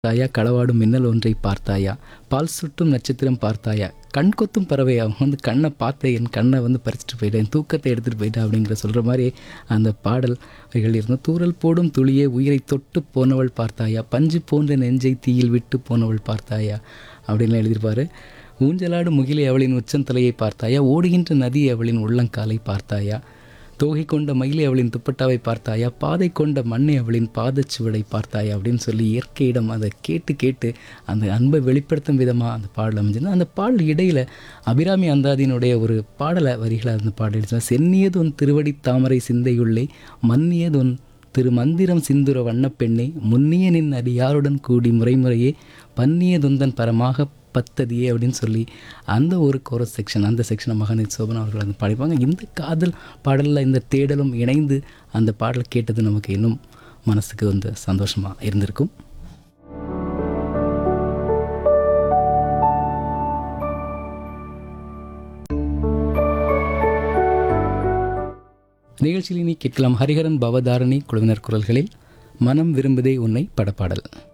பார்த்தாயா களவாடும் மின்னல் ஒன்றை பார்த்தாயா பால் சுட்டும் நட்சத்திரம் பார்த்தாயா கண் கொத்தும் பறவை அவன் வந்து கண்ணை பார்த்து என் கண்ணை வந்து பறிச்சுட்டு போயிட்டேன் என் தூக்கத்தை எடுத்துகிட்டு போயிட்டா அப்படிங்கிற சொல்கிற மாதிரி அந்த பாடல் வரிகள் இருந்தோம் தூரல் போடும் துளியே உயிரை தொட்டு போனவள் பார்த்தாயா பஞ்சு போன்ற நெஞ்சை தீயில் விட்டு போனவள் பார்த்தாயா அப்படின்னு எழுதியிருப்பாரு ஊஞ்சலாடும் முகிலை அவளின் உச்சந்தலையை பார்த்தாயா ஓடுகின்ற நதி அவளின் உள்ளங்காலை பார்த்தாயா தோகை கொண்ட மயிலை அவளின் துப்பட்டாவை பார்த்தாயா பாதை கொண்ட மண்ணை அவளின் பாதச்சுவடை பார்த்தாயா அப்படின்னு சொல்லி இயற்கையிடம் அதை கேட்டு கேட்டு அந்த அன்பை வெளிப்படுத்தும் விதமாக அந்த பாடல் அமைஞ்சிருந்தது அந்த பாடல் இடையில் அபிராமி அந்தாதியினுடைய ஒரு பாடலை வரிகளை அந்த பாடல் எழுதினா சென்னியதொன் திருவடி தாமரை சிந்தையுள்ளே மன்னியதொன் திரு மந்திரம் சிந்துர வண்ணப்பெண்ணே முன்னிய நின் அடியாருடன் கூடி முறைமுறையே பன்னிய துந்தன் பரமாக பத்ததியே அப்படின்னு சொல்லி அந்த ஒரு கோரஸ் செக்ஷன் அந்த செக்ஷனை மகனித் சோபன் அவர்கள் வந்து பாடிப்பாங்க இந்த காதல் பாடலில் இந்த தேடலும் இணைந்து அந்த பாடலை கேட்டது நமக்கு இன்னும் மனசுக்கு வந்து சந்தோஷமாக இருந்திருக்கும் நிகழ்ச்சியில் இனி கேட்கலாம் ஹரிஹரன் பவதாரணி குழுவினர் குரல்களில் மனம் விரும்புதே உன்னை படப்பாடல்